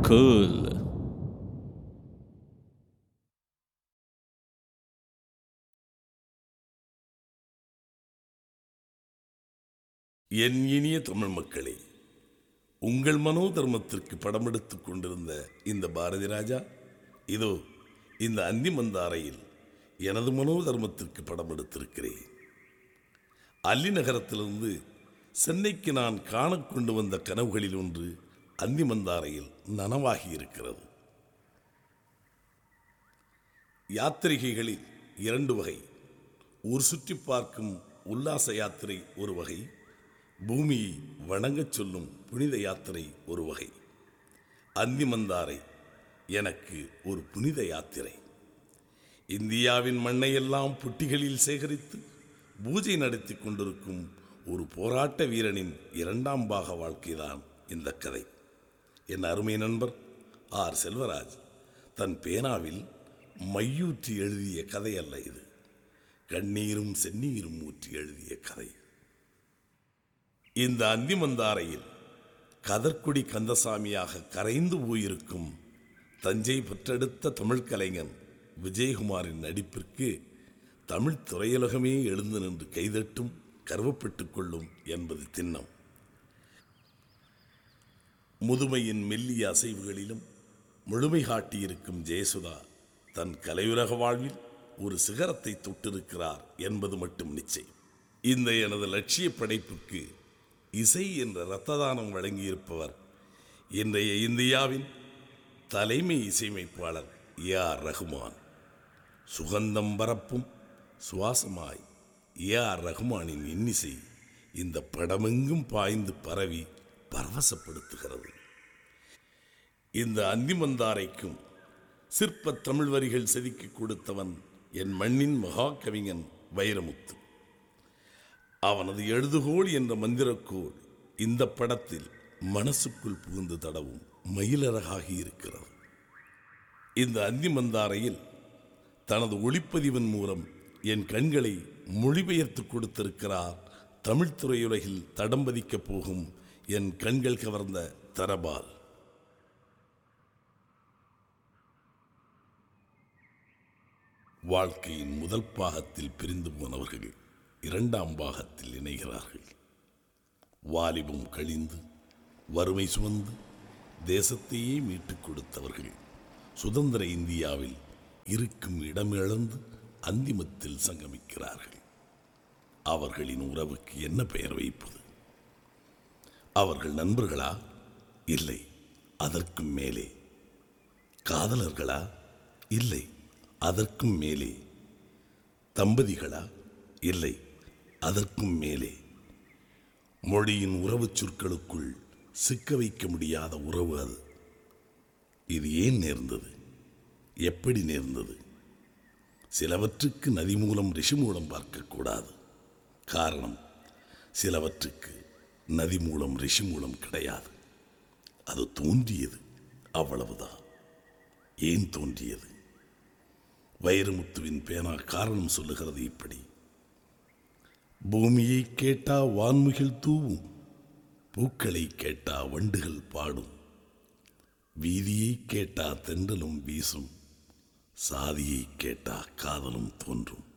cool. என் இனிய தமிழ் மக்களே உங்கள் மனோ தர்மத்திற்கு படம் எடுத்துக் கொண்டிருந்த இந்த பாரதி ராஜா இதோ இந்த அந்தி மந்தாரையில் எனது மனோ தர்மத்திற்கு படம் எடுத்திருக்கிறேன் அல்லி நகரத்திலிருந்து சென்னைக்கு நான் காண கொண்டு வந்த கனவுகளில் ஒன்று அந்தி மந்தாரையில் நனவாகி இருக்கிறது யாத்திரிகைகளில் இரண்டு வகை ஊர் சுற்றி பார்க்கும் உல்லாச யாத்திரை ஒரு வகை பூமியை வணங்கச் சொல்லும் புனித யாத்திரை ஒரு வகை அந்திமந்தாரை எனக்கு ஒரு புனித யாத்திரை இந்தியாவின் மண்ணையெல்லாம் புட்டிகளில் சேகரித்து பூஜை நடத்தி கொண்டிருக்கும் ஒரு போராட்ட வீரனின் இரண்டாம் பாக வாழ்க்கைதான் இந்த கதை என் அருமை நண்பர் ஆர் செல்வராஜ் தன் பேனாவில் மையூற்றி எழுதிய கதை அல்ல இது கண்ணீரும் செந்நீரும் ஊற்றி எழுதிய கதை இந்த அந்திமந்தாரையில் கதர்க்குடி கந்தசாமியாக கரைந்து போயிருக்கும் தஞ்சை பெற்றெடுத்த தமிழ் கலைஞன் விஜயகுமாரின் நடிப்பிற்கு தமிழ் திரையுலகமே எழுந்து நின்று கைதட்டும் கர்வப்பட்டுக் கொள்ளும் என்பது திண்ணம் முதுமையின் மெல்லிய அசைவுகளிலும் முழுமை காட்டியிருக்கும் ஜெயசுதா தன் கலையுலக வாழ்வில் ஒரு சிகரத்தை தொட்டிருக்கிறார் என்பது மட்டும் நிச்சயம் இந்த எனது லட்சிய படைப்புக்கு இசை என்ற இரத்த தானம் வழங்கியிருப்பவர் இன்றைய இந்தியாவின் தலைமை இசையமைப்பாளர் ஏ ஆர் ரகுமான் சுகந்தம் பரப்பும் சுவாசமாய் ஏ ஆர் ரகுமானின் இன்னிசை இந்த படமெங்கும் பாய்ந்து பரவி பரவசப்படுத்துகிறது இந்த அந்திமந்தாரைக்கும் சிற்ப தமிழ் வரிகள் செதுக்கி கொடுத்தவன் என் மண்ணின் மகா கவிஞன் வைரமுத்து அவனது எழுதுகோள் என்ற மந்திரக்கோள் இந்த படத்தில் மனசுக்குள் புகுந்து தடவும் மயிலழகாகி இருக்கிறது இந்த அந்திமந்தாரையில் தனது ஒளிப்பதிவின் மூலம் என் கண்களை மொழிபெயர்த்து கொடுத்திருக்கிறார் தமிழ் திரையுலகில் தடம் பதிக்கப் போகும் என் கண்கள் கவர்ந்த தரபால் வாழ்க்கையின் முதல் பாகத்தில் பிரிந்து போனவர்கள் இரண்டாம் பாகத்தில் இணைகிறார்கள் வாலிபம் கழிந்து வறுமை சுமந்து தேசத்தையே மீட்டுக் கொடுத்தவர்கள் சுதந்திர இந்தியாவில் இருக்கும் இடமிழந்து அந்திமத்தில் சங்கமிக்கிறார்கள் அவர்களின் உறவுக்கு என்ன பெயர் வைப்பது அவர்கள் நண்பர்களா இல்லை அதற்கும் மேலே காதலர்களா இல்லை அதற்கும் மேலே தம்பதிகளா இல்லை அதற்கும் மேலே மொழியின் உறவுச் சொற்களுக்குள் சிக்க வைக்க முடியாத உறவு அது இது ஏன் நேர்ந்தது எப்படி நேர்ந்தது சிலவற்றுக்கு நதி மூலம் ரிஷி மூலம் பார்க்கக்கூடாது காரணம் சிலவற்றுக்கு நதி மூலம் ரிஷி மூலம் கிடையாது அது தோன்றியது அவ்வளவுதான் ஏன் தோன்றியது வைரமுத்துவின் பேனா காரணம் சொல்லுகிறது இப்படி பூமியை கேட்டா வான்முகில் தூவும் பூக்களை கேட்டா வண்டுகள் பாடும் வீதியை கேட்டா தென்றலும் வீசும் சாதியை கேட்டா காதலும் தோன்றும்